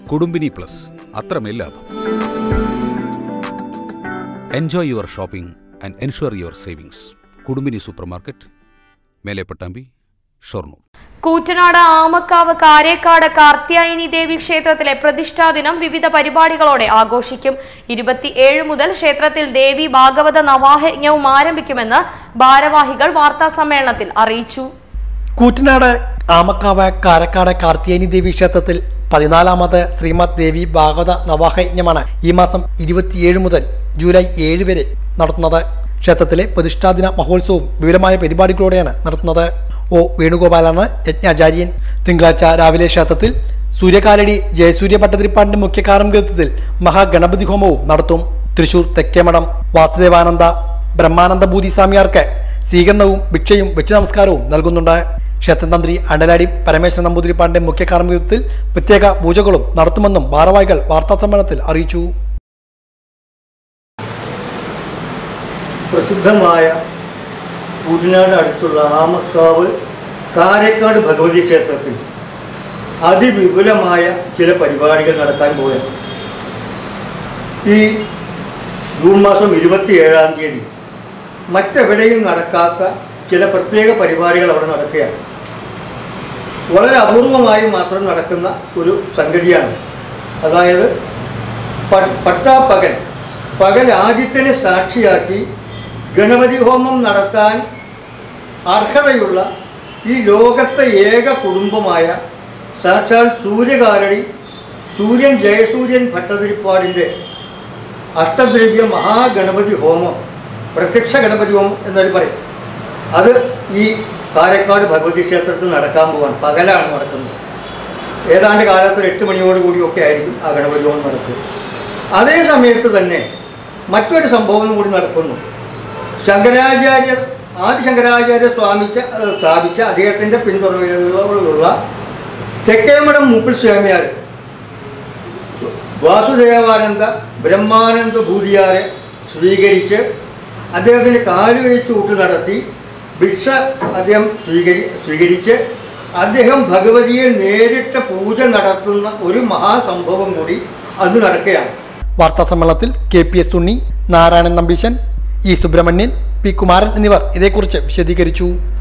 കുടുംബിനി plus അത്രമേൽ ലാഭം enjoy your shopping and ensure your savings Kudumbini super market Melepattambi Shoranur Koottanad Amakkavu Karekkad Karthyayani Devi ക്ഷേത്രത്തിലെ പ്രതിഷ്ഠാ ദിനം വിവിധ പരിപാടികളോടെ ആഘോഷിക്കും ഇരുപത്തിയേഴ് മുതൽ ക്ഷേത്രത്തിൽ ദേവി ഭാഗവത നവാഹയജ്ഞവും ആരംഭിക്കുമെന്ന് ഭാരവാഹികൾ വാർത്താ സമ്മേളനത്തിൽ അറിയിച്ചു കൂറ്റനാട് ആമക്കാവ് കാരക്കാട് കാർത്തിയേനി ദേവി ക്ഷേത്രത്തിൽ പതിനാലാമത് ശ്രീമദ് ദേവി ഭാഗവത നവാഹയജ്ഞമാണ് ഈ മാസം ഇരുപത്തിയേഴ് മുതൽ ജൂലൈ ഏഴ് വരെ നടത്തുന്നത് ക്ഷേത്രത്തിലെ പ്രതിഷ്ഠാദിന മഹോത്സവവും വിപുലമായ പരിപാടികളോടെയാണ് നടത്തുന്നത് ഒ വേണുഗോപാലാണ് യജ്ഞാചാര്യൻ തിങ്കളാഴ്ച രാവിലെ ക്ഷേത്രത്തിൽ സൂര്യകാലടി ജയസൂര്യ ഭട്ടതിരിപ്പാടിന്റെ മുഖ്യ കാർമ്മികത്വത്തിൽ മഹാഗണപതി ഹോമവും നടത്തും തൃശൂർ തെക്കേമഠം വാസുദേവാനന്ദ ബ്രഹ്മാനന്ദ ഭൂതി സ്വാമിയാർക്ക് സ്വീകരണവും ഭിക്ഷയും വെച്ച് നമസ്കാരവും നൽകുന്നുണ്ട് ക്ഷേത്രതന്ത്രി അണ്ടലാടി പരമേശ്വരൻ നമ്പൂതിരിപ്പാടിന്റെ മുഖ്യ കാർമ്മികത്വത്തിൽ പ്രത്യേക പൂജകളും നടത്തുമെന്നും ഭാരവാഹികൾ വാർത്താസമ്മേളനത്തിൽ അറിയിച്ചു പ്രസിദ്ധമായ കൂറ്റനാട് അടുത്തുള്ള ആമക്കാവ് കാരേക്കാട് ഭഗവതി ക്ഷേത്രത്തിൽ അതിവിപുലമായ ചില പരിപാടികൾ നടക്കാൻ പോവുകയാണ് ഈ ജൂൺ മാസം ഇരുപത്തിയേഴാം തീയതി മറ്റെവിടെയും നടക്കാത്ത ചില പ്രത്യേക പരിപാടികൾ അവിടെ നടക്കുകയാണ് വളരെ അപൂർവമായി മാത്രം നടക്കുന്ന ഒരു സംഗതിയാണ് അതായത് പ- പട്ടാപ്പകൽ പകൽ ആദിത്യനെ സാക്ഷിയാക്കി ഗണപതി ഹോമം നടത്താൻ അർഹതയുള്ള ഈ ലോകത്തെ ഏക കുടുംബമായ സാക്ഷാൽ സൂര്യകാരണി സൂര്യൻ ജയസൂര്യൻ ഭട്ടതിരിപ്പാടിൻ്റെ അഷ്ടദ്രവ്യ മഹാഗണപതി ഹോമം പ്രത്യക്ഷ ഗണപതി ഹോമം എന്നതിൽ പറയും അത് ഈ കാരക്കാട് ഭഗവതി ക്ഷേത്രത്തിൽ നടക്കാൻ പോവാണ് പകലാണ് നടക്കുന്നത് ഏതാണ്ട് കാലത്ത് ഒരു എട്ട് മണിയോടുകൂടിയൊക്കെ ആയിരിക്കും ആ ഗണപതി ഹോമം നടക്കുക അതേ സമയത്ത് തന്നെ മറ്റൊരു സംഭവം കൂടി നടക്കുന്നു ശങ്കരാചാര്യർ ആദി ശങ്കരാചാര്യ സ്വാമിച്ച ഏഹ് സ്ഥാപിച്ച അദ്ദേഹത്തിൻ്റെ പിന്തുണയിലുള്ള തെക്കേമഠം മുപ്പിൾ സ്വാമിയാർ വാസുദേവാനന്ദ ബ്രഹ്മാനന്ദ ഭൂതിയാരെ സ്വീകരിച്ച് അദ്ദേഹത്തിന് കാലുവെച്ചൂട്ട് നടത്തി ഭിക്ഷ അദ്ദേഹം സ്വീകരി സ്വീകരിച്ച് അദ്ദേഹം ഭഗവതിയെ നേരിട്ട് പൂജ നടത്തുന്ന ഒരു മഹാസംഭവം കൂടി അന്ന് നടക്കുകയാണ് വാർത്താസമ്മേളനത്തിൽ K P S Unni Narayanan Nambeeshan E Subrahmanyan P Kumaran എന്നിവർ ഇതേക്കുറിച്ച് വിശദീകരിച്ചു